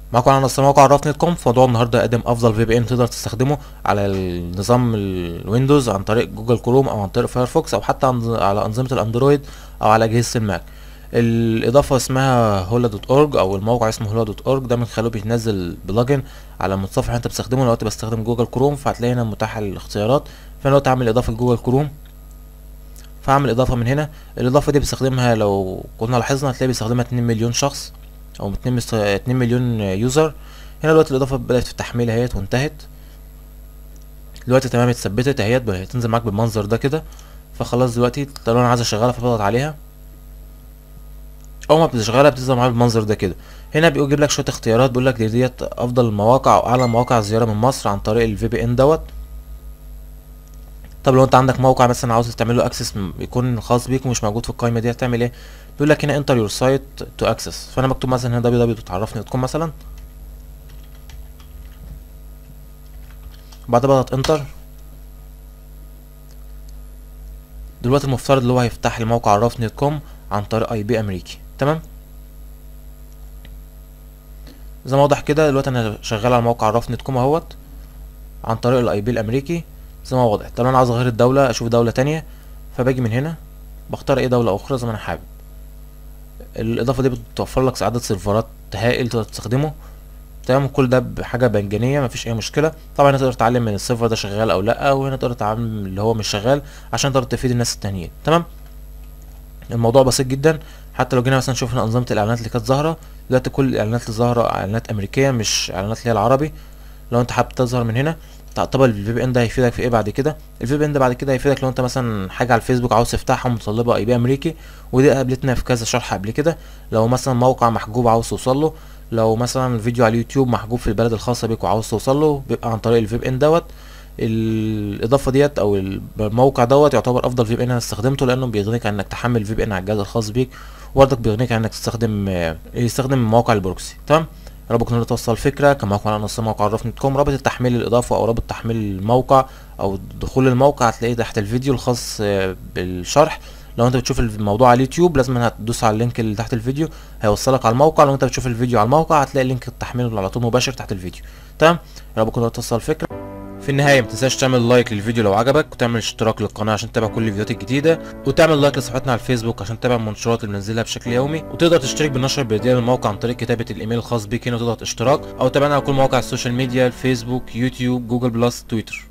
معاكم على نص موقع عرفني كوم في موضوع النهارده اقدم افضل في بي ان تقدر تستخدمه على النظام الويندوز عن طريق جوجل كروم او عن طريق فايرفوكس او حتى على انظمه الاندرويد او على اجهزه الماك الاضافه اسمها هولا دوت اورج او الموقع اسمه هولا دوت اورج ده من خلاله بينزل بلجن على المتصفح اللي انت بتستخدمه لو انت بستخدم جوجل كروم فهتلاقي هنا متاح الاختيارات فانا دلوقتي اعمل اضافه لجوجل كروم فاعمل اضافه من هنا الاضافه دي بستخدمها لو كنا لاحظنا هتلاقي بيستخدمها 2 مليون شخص او 2 2 مليون يوزر هنا دلوقتي الاضافه بدات في التحميل اهيت وانتهت دلوقتي تمام اتثبتت اهيت هتنزل معاك بالمنظر ده كده فخلاص دلوقتي لو انا عايز اشغلها فبضغط عليها اول ما بتشغلها بتظهر معاك بالمنظر ده كده هنا بيجيب لك شويه اختيارات بيقول لك دي ديت افضل المواقع او اعلى مواقع الزياره من مصر عن طريق الفي بي ان دوت طب لو انت عندك موقع مثلا عاوز تعمل له اكسس يكون خاص بيك ومش موجود في القائمه دي هتعمل ايه بيقول لك هنا انتر يور سايت تو اكسس فانا مكتوب مثلا هنا www.عرفني.com مثلا بعد بضغط انتر دلوقتي المفترض اللي هو هيفتح لي موقع عرفني دوت كوم عن طريق اي بي امريكي تمام زي ما واضح كده دلوقتي انا شغال على موقع عرفني دوت كوم اهوت عن طريق الاي بي الامريكي زي ما واضح طب انا عاوز اغير الدولة اشوف دولة تانية فباجي من هنا بختار اي دولة اخرى زي ما انا حابب الاضافة دي بتوفر لك عدد سيرفرات هائل تقدر تستخدمه تمام كل ده بحاجة مجانية مفيش اي مشكلة طبعا تقدر تتعلم من السيرفر ده شغال او لا وهنا تقدر تتعلم اللي هو مش شغال عشان تقدر تفيد الناس التانيين تمام الموضوع بسيط جدا حتى لو جينا مثلا شوفنا انظمة الاعلانات اللي كانت ظاهرة دلوقتي كل الاعلانات اللي ظاهرة اعلانات امريكية مش اعلانات اللي هي العربي لو انت حابب تظهر من هنا طبعا الفي بي ان ده هيفيدك في ايه بعد كده الفي بي ان ده بعد كده هيفيدك لو انت مثلا حاجه على الفيسبوك عاوز تفتحها متطلبه اي بي امريكي ودي قابلتنا في كذا شرح قبل كده لو مثلا موقع محجوب عاوز توصل له لو مثلا فيديو على اليوتيوب محجوب في البلد الخاصه بيك وعاوز توصل له بيبقى عن طريق الفي بي ان دوت الاضافه ديت او الموقع دوت يعتبر افضل في بي ان انا استخدمته لانه بيغنيك عن انك تحمل في بي ان على الجهاز الخاص بيك وبرضك بيغنيك عن انك تستخدم يستخدم مواقع البروكسي تمام يا رب تكونوا توصل الفكره كما موقع على نص موقع عرفني كوم رابط التحميل الاضافه او رابط تحميل الموقع او دخول الموقع هتلاقيه تحت الفيديو الخاص بالشرح لو انت بتشوف الموضوع على اليوتيوب لازم هتدوس على اللينك اللي تحت الفيديو هيوصلك على الموقع لو انت بتشوف الفيديو على الموقع هتلاقي لينك التحميل على طول مباشر تحت الفيديو تمام يا رب تكونوا توصل الفكره في النهايه متنساش تعمل لايك للفيديو لو عجبك وتعمل اشتراك للقناه عشان تتابع كل الفيديوهات الجديده وتعمل لايك لصفحتنا على الفيسبوك عشان تتابع المنشورات اللي بننزلها بشكل يومي وتقدر تشترك بالنشر بيدير الموقع عن طريق كتابه الايميل الخاص بيك هنا وتضغط اشتراك او تابعنا على كل مواقع السوشيال ميديا الفيسبوك يوتيوب جوجل بلس تويتر